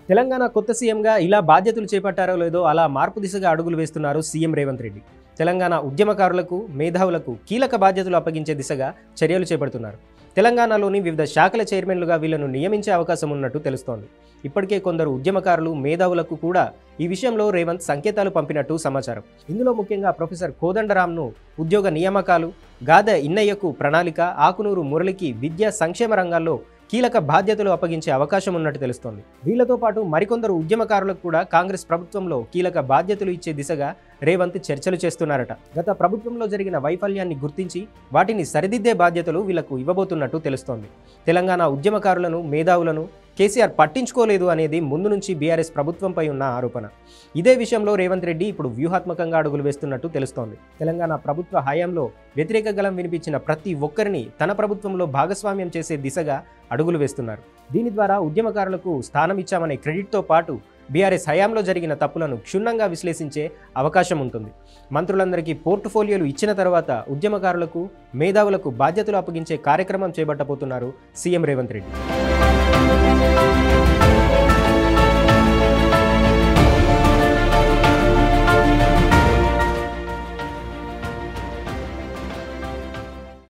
తెలంగాణ కొత్త సీఎంగా ఇలా బాధ్యతలు చేపట్టారో లేదో అలా మార్పు దిశగా అడుగులు వేస్తున్నారు సీఎం రేవంత్ రెడ్డి తెలంగాణ ఉద్యమకారులకు మేధావులకు కీలక బాధ్యతలు అప్పగించే దిశగా చర్యలు చేపడుతున్నారు తెలంగాణలోని వివిధ శాఖల చైర్మన్లుగా వీళ్లను నియమించే అవకాశం ఉన్నట్టు తెలుస్తోంది ఇప్పటికే కొందరు ఉద్యమకారులు మేధావులకు కూడా ఈ విషయంలో రేవంత్ సంకేతాలు పంపినట్టు సమాచారం ఇందులో ముఖ్యంగా ప్రొఫెసర్ కోదండరాంను ఉద్యోగ నియామకాలు గాదె ఇన్నయ్యకు ప్రణాళిక ఆకునూరు మురళికి విద్యా సంక్షేమ రంగాల్లో కీలక బాధ్యతలు అప్పగించే అవకాశం ఉన్నట్టు తెలుస్తోంది వీళ్లతో పాటు మరికొందరు ఉద్యమకారులకు కూడా కాంగ్రెస్ ప్రభుత్వంలో కీలక బాధ్యతలు ఇచ్చే దిశగా రేవంత్ చర్చలు చేస్తున్నారట గత ప్రభుత్వంలో జరిగిన వైఫల్యాన్ని గుర్తించి వాటిని సరిదిద్దే బాధ్యతలు వీళ్లకు ఇవ్వబోతున్నట్టు తెలుస్తోంది తెలంగాణ ఉద్యమకారులను మేధావులను కేసీఆర్ పట్టించుకోలేదు అనేది ముందు నుంచి బీఆర్ఎస్ ప్రభుత్వంపై ఉన్న ఆరోపణ ఇదే విషయంలో రేవంత్ రెడ్డి ఇప్పుడు వ్యూహాత్మకంగా అడుగులు వేస్తున్నట్టు తెలుస్తోంది తెలంగాణ ప్రభుత్వ హయాంలో వ్యతిరేక గలం వినిపించిన ప్రతి ఒక్కరిని తన ప్రభుత్వంలో భాగస్వామ్యం చేసే దిశగా అడుగులు వేస్తున్నారు దీని ద్వారా ఉద్యమకారులకు స్థానం ఇచ్చామనే క్రెడిట్తో పాటు బీఆర్ఎస్ హయాంలో జరిగిన తప్పులను క్షుణ్ణంగా విశ్లేషించే అవకాశం ఉంటుంది మంత్రులందరికీ పోర్టుఫోలియోలు ఇచ్చిన తర్వాత ఉద్యమకారులకు మేధావులకు బాధ్యతలు అప్పగించే కార్యక్రమం చేపట్టబోతున్నారు సీఎం రేవంత్ రెడ్డి